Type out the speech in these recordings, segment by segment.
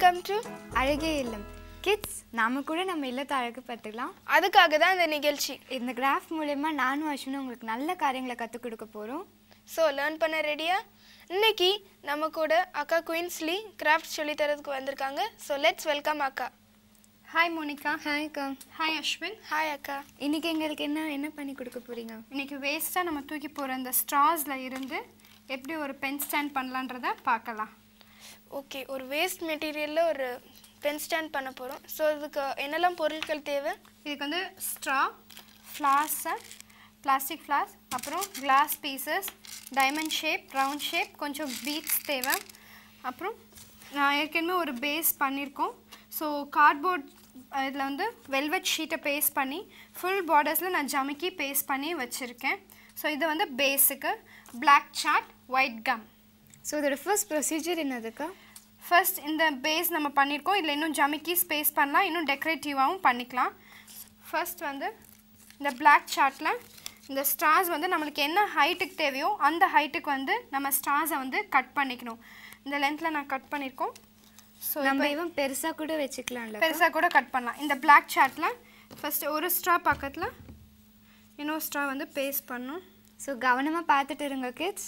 welcome to அழகே இல்லம் kids நாம கூட நம்ம இல்லத்தை அழகு பார்த்துக்கலாம் அதுக்காக தான் இந்த நிகழ்ச்சி இந்த கிராஃப் மூலயமா நானும் அஸ்வினும் உங்களுக்கு நல்ல காரியங்களை கற்றுக் கொடுக்க போகிறோம் ஸோ லேர்ன் பண்ண ரெடியா இன்னைக்கு நம்ம கூட அக்கா குயின்ஸ்லி கிராஃப்ட் சொல்லி தரதுக்கு வந்திருக்காங்க ஸோ லெட்ஸ் வெல்கம் அக்கா ஹாய் மோனிகா ஹாய் அக்கா ஹாய் அஸ்வின் ஹாய் அக்கா இன்னைக்கு எங்களுக்கு என்ன என்ன பண்ணி கொடுக்க போறீங்க இன்னைக்கு வேஸ்ட்டாக நம்ம தூக்கி போகிற இந்த ஸ்ட்ராஸில் இருந்து எப்படி ஒரு பென் ஸ்டாண்ட் பண்ணலான்றத பார்க்கலாம் ஓகே ஒரு வேஸ்ட் மெட்டீரியலில் ஒரு பென் ஸ்டாண்ட் பண்ண போகிறோம் ஸோ அதுக்கு என்னெல்லாம் பொருட்கள் தேவை இதுக்கு வந்து ஸ்ட்ரா ஃப்ளாஸு பிளாஸ்டிக் ஃப்ளாஸ் அப்புறம் glass pieces diamond shape round shape கொஞ்சம் பீட்ஸ் தேவை அப்புறம் நான் ஏற்கனவே ஒரு பேஸ் பண்ணியிருக்கோம் ஸோ கார்ட்போர்ட் இதில் வந்து வெல்வெட் ஷீட்டை பேஸ்ட் பண்ணி ஃபுல் பார்டர்ஸில் நான் ஜமுக்கி பேஸ்ட் பண்ணி வச்சுருக்கேன் ஸோ இது வந்து பேஸுக்கு Black chart white gum so இதோட ஃபர்ஸ்ட் ப்ரொசீஜர் என்னதுக்கா ஃபர்ஸ்ட் இந்த பேஸ் நம்ம பண்ணியிருக்கோம் இதில் இன்னும் ஜமிக்கி ஸ்பேஸ் பண்ணலாம் இன்னும் டெக்கரேட்டிவாகவும் பண்ணிக்கலாம் ஃபர்ஸ்ட் வந்து இந்த Black சார்ட்டில் இந்த ஸ்டார்ஸ் வந்து நம்மளுக்கு என்ன ஹைட்டுக்கு தேவையோ அந்த ஹைட்டுக்கு வந்து நம்ம ஸ்டார்ஸை வந்து கட் பண்ணிக்கணும் இந்த லென்த்தில் நான் கட் பண்ணியிருக்கோம் ஸோ நம்ம இவன் பெருசா கூட வச்சுக்கலாம்ல பெருசாக கூட கட் பண்ணலாம் இந்த Black சார்ட்டில் ஃபர்ஸ்ட் ஒரு ஸ்ட்ரா பக்கத்தில் இன்னொரு ஸ்ட்ரா வந்து பேஸ்ட் பண்ணும் ஸோ கவனமா பார்த்துட்டு இருங்க கிட்ஸ்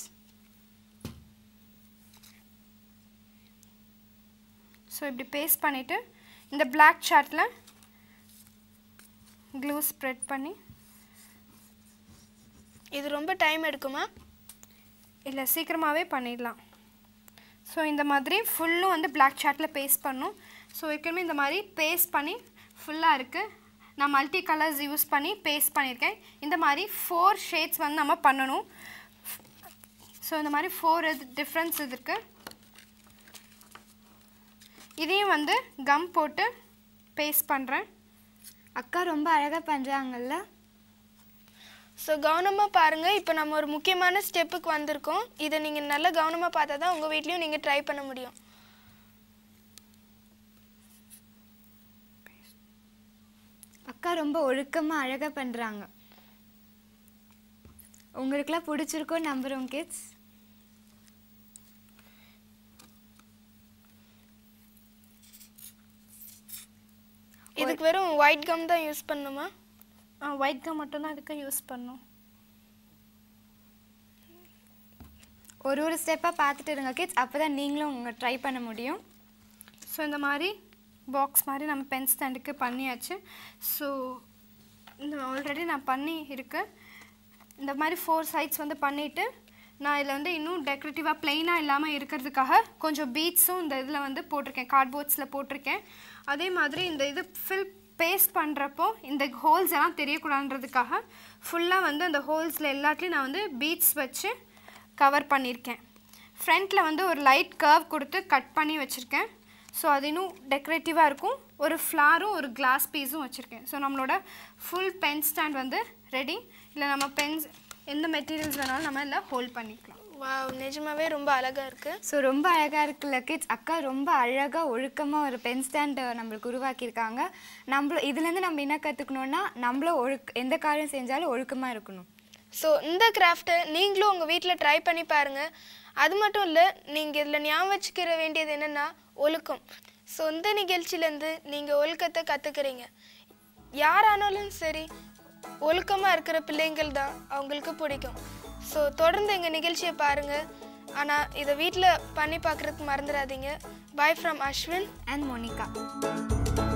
ஸோ இப்படி பேஸ்ட் பண்ணிவிட்டு இந்த Black சார்ட்டில் க்ளூ ஸ்ப்ரெட் பண்ணி இது ரொம்ப டைம் எடுக்குமா இல்லை சீக்கிரமாகவே பண்ணிடலாம் ஸோ இந்த மாதிரி ஃபுல்லும் வந்து Black சார்ட்டில் பேஸ்ட் பண்ணும் ஸோ ஏற்கனவே இந்த மாதிரி பேஸ்ட் பண்ணி ஃபுல்லாக இருக்குது நான் மல்டி கலர்ஸ் யூஸ் பண்ணி பேஸ்ட் பண்ணியிருக்கேன் இந்த மாதிரி ஃபோர் ஷேட்ஸ் வந்து நம்ம பண்ணணும் ஸோ இந்த மாதிரி ஃபோர் இது டிஃப்ரென்ஸ் இது இருக்குது இதையும் வந்து கம் போட்டு பேஸ்ட் பண்ணுறேன் அக்கா ரொம்ப அழகா பண்றாங்கல்ல ஸோ கவனமாக பாருங்கள் இப்போ நம்ம ஒரு முக்கியமான ஸ்டெப்புக்கு வந்திருக்கோம் இதை நீங்கள் நல்லா கவனமாக பார்த்தா தான் உங்கள் வீட்லேயும் நீங்கள் ட்ரை பண்ண முடியும் அக்கா ரொம்ப ஒழுக்கமா அழகா பண்றாங்க உங்களுக்குலாம் பிடிச்சிருக்கோன்னு நம்புறோம் கிட்ஸ் இதுக்கு வெறும் ஒயிட் கம் தான் யூஸ் பண்ணணுமா ஒயிட் கம் மட்டும்தான் இதுக்கு யூஸ் பண்ணும் ஒரு ஒரு ஸ்டெப்பாக பார்த்துட்டு இருங்க கிட்ஸ் அப்போ தான் நீங்களும் உங்க ட்ரை பண்ண முடியும் ஸோ இந்த மாதிரி பாக்ஸ் மாதிரி நம்ம பென் ஸ்டாண்டுக்கு பண்ணியாச்சு ஸோ இந்த ஆல்ரெடி நான் பண்ணி இருக்கு இந்த மாதிரி ஃபோர் சைட்ஸ் வந்து பண்ணிவிட்டு நான் இதில் வந்து இன்னும் டெக்கரேட்டிவாக ப்ளெயினாக இல்லாமல் இருக்கிறதுக்காக கொஞ்சம் பீட்ஸும் இந்த இதில் வந்து போட்டிருக்கேன் கார்ட்போர்ட்ஸில் போட்டிருக்கேன் அதே மாதிரி இந்த இது ஃபில் பேஸ்ட் பண்ணுறப்போ இந்த ஹோல்ஸ் எல்லாம் தெரியக்கூடாதுன்றதுக்காக ஃபுல்லாக வந்து அந்த ஹோல்ஸில் எல்லாத்துலேயும் நான் வந்து பீட்ஸ் வச்சு கவர் பண்ணியிருக்கேன் ஃப்ரண்ட்டில் வந்து ஒரு லைட் கர்வ் கொடுத்து கட் பண்ணி வச்சுருக்கேன் ஸோ அது இன்னும் டெக்கரேட்டிவாக இருக்கும் ஒரு ஃப்ளாரும் ஒரு கிளாஸ் பீஸும் வச்சுருக்கேன் ஸோ நம்மளோட ஃபுல் பென் ஸ்டாண்ட் வந்து ரெடி இல்லை நம்ம பென்ஸ் எந்த மெட்டீரியல்ஸ் வேணாலும் நம்ம இதில் ஹோல்ட் பண்ணிக்கலாம் வாவ் நிஜமாவே ரொம்ப அழகாக இருக்குது ஸோ ரொம்ப அழகாக இருக்குல்ல கிட்ஸ் அக்கா ரொம்ப அழகாக ஒழுக்கமாக ஒரு பென் ஸ்டாண்ட் நம்மளுக்கு உருவாக்கியிருக்காங்க நம்மள இதுலேருந்து நம்ம என்ன கற்றுக்கணுன்னா நம்மளும் ஒழுக்க எந்த காரியம் செஞ்சாலும் ஒழுக்கமாக இருக்கணும் ஸோ இந்த கிராஃப்ட்டை நீங்களும் உங்கள் வீட்டில் ட்ரை பண்ணி பாருங்கள் அது மட்டும் இல்லை நீங்கள் இதில் ஞாபகம் வச்சுக்கிற வேண்டியது என்னென்னா ஒழுக்கம் ஸோ இந்த நிகழ்ச்சியிலேருந்து நீங்கள் ஒழுக்கத்தை கற்றுக்குறீங்க யாரானாலும் சரி ஒழுக்கமாக இருக்கிற பிள்ளைங்கள் தான் அவங்களுக்கு பிடிக்கும் ஸோ தொடர்ந்து எங்கள் நிகழ்ச்சியை பாருங்கள் ஆனால் இதை வீட்டில் பண்ணி பார்க்குறதுக்கு மறந்துடாதீங்க bye from Ashwin and Monica